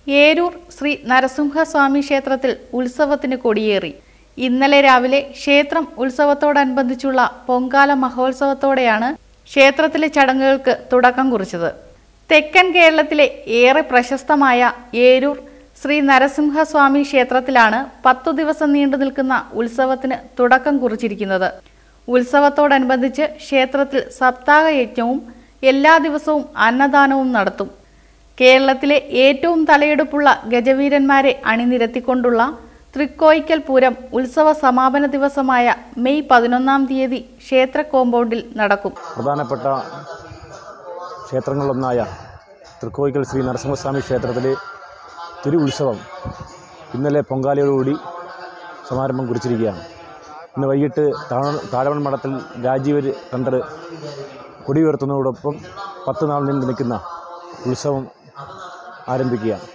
ഏരൂർ ശ്രീ നരസിംഹസ്വാമി ക്ഷേത്രത്തിൽ ഉത്സവത്തിന് കൊടിയേറി ഇന്നലെ രാവിലെ ക്ഷേത്രം ഉത്സവത്തോടനുബന്ധിച്ചുള്ള പൊങ്കാല മഹോത്സവത്തോടെയാണ് ക്ഷേത്രത്തിലെ ചടങ്ങുകൾക്ക് തുടക്കം കുറിച്ചത് തെക്കൻ കേരളത്തിലെ ഏറെ പ്രശസ്തമായ ഏരൂർ ശ്രീ നരസിംഹസ്വാമി ക്ഷേത്രത്തിലാണ് പത്തു ദിവസം നീണ്ടു നിൽക്കുന്ന ഉത്സവത്തിന് തുടക്കം കുറിച്ചിരിക്കുന്നത് ഉത്സവത്തോടനുബന്ധിച്ച് ക്ഷേത്രത്തിൽ സപ്താഹ യജ്ഞവും എല്ലാ ദിവസവും അന്നദാനവും നടത്തും കേരളത്തിലെ ഏറ്റവും തലയെടുപ്പുള്ള ഗജവീരന്മാരെ അണിനിരത്തിക്കൊണ്ടുള്ള തൃക്കോയിക്കൽ പൂരം ഉത്സവ സമാപന ദിവസമായ മെയ് പതിനൊന്നാം തീയതി ക്ഷേത്ര കോമ്പൗണ്ടിൽ നടക്കും പ്രധാനപ്പെട്ട ക്ഷേത്രങ്ങളിലൊന്നായ തൃക്കോയിക്കൽ ശ്രീ നരസിംഹസ്വാമി ക്ഷേത്രത്തിലെ തിരു ഉത്സവം ഇന്നലെ പൊങ്കാലയോടുകൂടി സമാരംഭം കുറിച്ചിരിക്കുകയാണ് ഇന്ന് വൈകിട്ട് താഴ താഴവൺ മഠത്തിൽ രാജീവർ കണ്ടർ കൊടി ഉയർത്തുന്നതോടൊപ്പം പത്ത് നാൾ നീണ്ടു നിൽക്കുന്ന ഉത്സവം ആരംഭിക്കുകയാണ്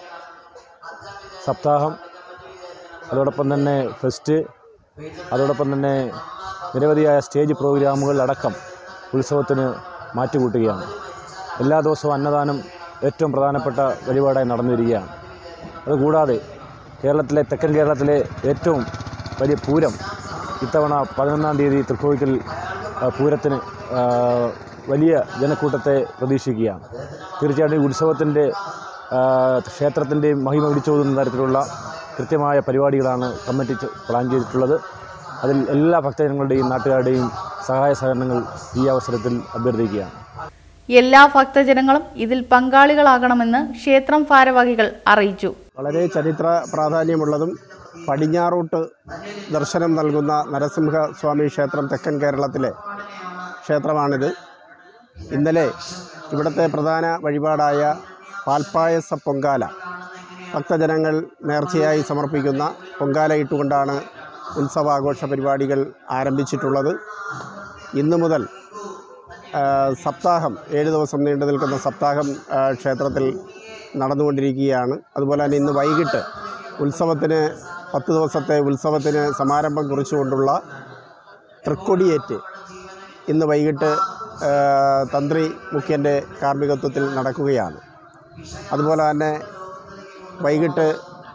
സപ്താഹം അതോടൊപ്പം തന്നെ ഫെസ്റ്റ് അതോടൊപ്പം തന്നെ നിരവധിയായ സ്റ്റേജ് പ്രോഗ്രാമുകൾ അടക്കം ഉത്സവത്തിന് മാറ്റുകൂട്ടുകയാണ് എല്ലാ ദിവസവും അന്നദാനം ഏറ്റവും പ്രധാനപ്പെട്ട വഴിപാടായി നടന്നു വരികയാണ് അതുകൂടാതെ കേരളത്തിലെ തെക്കൻ കേരളത്തിലെ ഏറ്റവും വലിയ പൂരം ഇത്തവണ പതിനൊന്നാം തീയതി തൃക്കോവിക്കൽ ആ, പൂരത്തിന് ആ, വലിയ ജനക്കൂട്ടത്തെ പ്രതീക്ഷിക്കുകയാണ് തീർച്ചയായിട്ടും ഈ ഉത്സവത്തിൻ്റെ ക്ഷേത്രത്തിൻ്റെയും മഹിമ വിളിച്ചോതുന്ന തരത്തിലുള്ള കൃത്യമായ പരിപാടികളാണ് കമ്മിറ്റി ചെ- പ്ലാൻ ചെയ്തിട്ടുള്ളത് അതിൽ എല്ലാ ഭക്തജനങ്ങളുടെയും നാട്ടുകാരുടെയും സഹായ സഹകരണങ്ങൾ ഈ അവസരത്തിൽ അഭ്യർത്ഥിക്കുകയാണ് എല്ലാ ഭക്തജനങ്ങളും ഇതിൽ പങ്കാളികളാകണമെന്ന് ക്ഷേത്രം ഭാരവാഹികൾ അറിയിച്ചു വളരെ ചരിത്ര പ്രാധാന്യമുള്ളതും പടിഞ്ഞാറോട്ട് ദർശനം നൽകുന്ന നരസിംഹ സ്വാമി ക്ഷേത്രം തെക്കൻ കേരളത്തിലെ ക്ഷേത്രമാണിത് ഇന്നലെ ഇവിടുത്തെ പ്രധാന വഴിപാടായ പാൽപ്പായസ പൊങ്കാല ഭക്തജനങ്ങൾ നേർച്ചയായി സമർപ്പിക്കുന്ന പൊങ്കാല ഇട്ടുകൊണ്ടാണ് ഉത്സവാഘോഷ പരിപാടികൾ ആരംഭിച്ചിട്ടുള്ളത് ഇന്നു മുതൽ ആ, സപ്താഹം ഏഴ് ദിവസം നീണ്ടു നിൽക്കുന്ന സപ്താഹം ആ, ക്ഷേത്രത്തിൽ നടന്നുകൊണ്ടിരിക്കുകയാണ് അതുപോലെ തന്നെ ഇന്ന് വൈകിട്ട് ഉത്സവത്തിന് പത്ത് ദിവസത്തെ ഉത്സവത്തിന് സമാരംഭം കുറിച്ചുകൊണ്ടുള്ള തൃക്കൊടിയേറ്റ് ഇന്ന് വൈകിട്ട് ആ, തന്ത്രി മുഖ്യൻ്റെ കാർമ്മികത്വത്തിൽ നടക്കുകയാണ് അതുപോലെ തന്നെ വൈകിട്ട്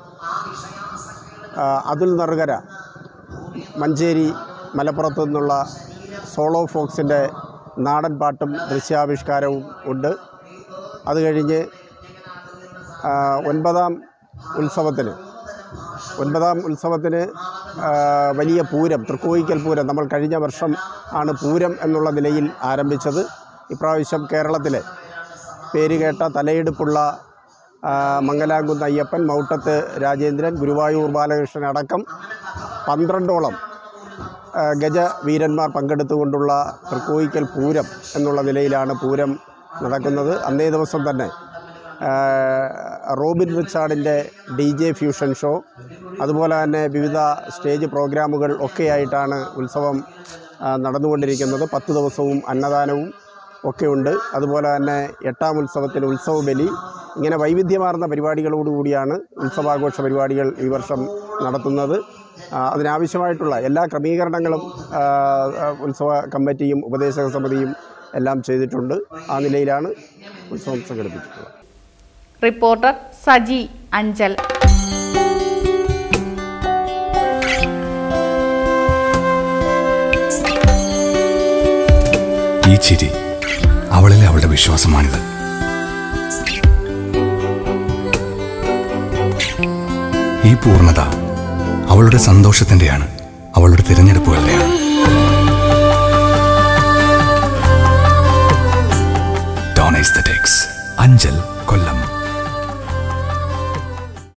ആ, അതുൽ നറുകര മഞ്ചേരി മലപ്പുറത്തു നിന്നുള്ള സോളോ ഫോക്സിൻ്റെ നാടൻ പാട്ടും ദൃശ്യാവിഷ്കാരവും ഉണ്ട് അത് കഴിഞ്ഞ് ആ, ഒൻപതാം ഉത്സവത്തിന് ഒൻപതാം ഉത്സവത്തിന് ആ, വലിയ പൂരം തൃക്കോയിക്കൽ പൂരം നമ്മൾ കഴിഞ്ഞ വർഷം ആണ് പൂരം എന്നുള്ള നിലയിൽ ആരംഭിച്ചത് ഇപ്രാവശ്യം കേരളത്തിലെ പേരുകേട്ട തലയെടുപ്പുള്ള ആ, മംഗലാംകുന്ന് അയ്യപ്പൻ മൗട്ടത്ത് രാജേന്ദ്രൻ ഗുരുവായൂർ ബാലകൃഷ്ണൻ അടക്കം പന്ത്രണ്ടോളം ആ, ഗജവീരന്മാർ പങ്കെടുത്തുകൊണ്ടുള്ള തൃക്കോയിക്കൽ പൂരം എന്നുള്ള നിലയിലാണ് പൂരം നടക്കുന്നത് അന്നേ ദിവസം തന്നെ ആ, റോബിൻ റിച്ചാർഡിൻ്റെ ഡി ജെ ഫ്യൂഷൻ ഷോ അതുപോലെ തന്നെ വിവിധ സ്റ്റേജ് പ്രോഗ്രാമുകൾ ഒക്കെയായിട്ടാണ് ഉത്സവം ആ, നടന്നുകൊണ്ടിരിക്കുന്നത് പത്ത് ദിവസവും അന്നദാനവും ഒക്കെയുണ്ട് അതുപോലെ തന്നെ എട്ടാം ഉത്സവത്തിന് ഉത്സവ ബലി ഇങ്ങനെ വൈവിധ്യമാർന്ന പരിപാടികളോടുകൂടിയാണ് ഉത്സവാഘോഷ പരിപാടികൾ ഈ വർഷം നടത്തുന്നത് ആ, അതിനാവശ്യമായിട്ടുള്ള എല്ലാ ക്രമീകരണങ്ങളും ആ, ആ, ഉത്സവ കമ്മിറ്റിയും ഉപദേശക സമിതിയും എല്ലാം ചെയ്തിട്ടുണ്ട് ആ നിലയിലാണ് ഉത്സവം സംഘടിപ്പിച്ചിട്ടുള്ളത് റിപ്പോർട്ടർ സജി അഞ്ചൽ ഈ ചിരി അവളിലെ അവളുടെ വിശ്വാസമാണിത് ഈ പൂർണ്ണത അവളുടെ സന്തോഷത്തിന്റെയാണ് അവളുടെ തിരഞ്ഞെടുപ്പുകളുടെയാണ് ഡോൺ എസ്തറ്റിക്സ് അഞ്ചൽ കൊല്ലം